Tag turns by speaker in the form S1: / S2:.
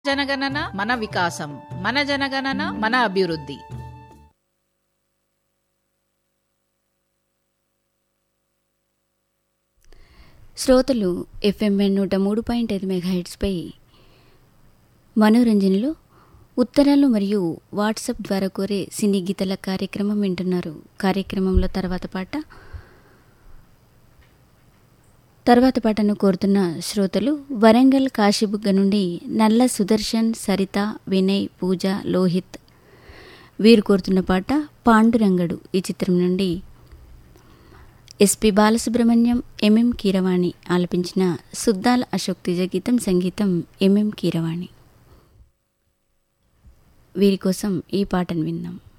S1: జనగణన మన వికాసం మన జనగణన మన అభివృద్ధి
S2: శ్రోతలు ఎఫ్ఎంఎన్ నూట మూడు పాయింట్ ఐదు మెగాహెడ్స్పై మనోరంజనలో ఉత్తరాలు మరియు వాట్సాప్ ద్వారా కోరే సినీ గీతల కార్యక్రమం వింటున్నారు కార్యక్రమంలో తర్వాత పాట తర్వాత పాటను కోరుతున్న శ్రోతలు వరంగల్ కాశీబుగ్గ నుండి నల్ల సుదర్శన్ సరిత వినయ్ పూజ లోహిత్ వీరు కోరుతున్న పాట పాండురంగడు ఈ చిత్రం నుండి ఎస్పి బాలసుబ్రహ్మణ్యం ఎంఎం కీరవాణి ఆలపించిన సుద్దాల అశోక్ తేజ గీతం సంగీతం ఎంఎం కీరవాణి వీరి కోసం ఈ పాటను విన్నాం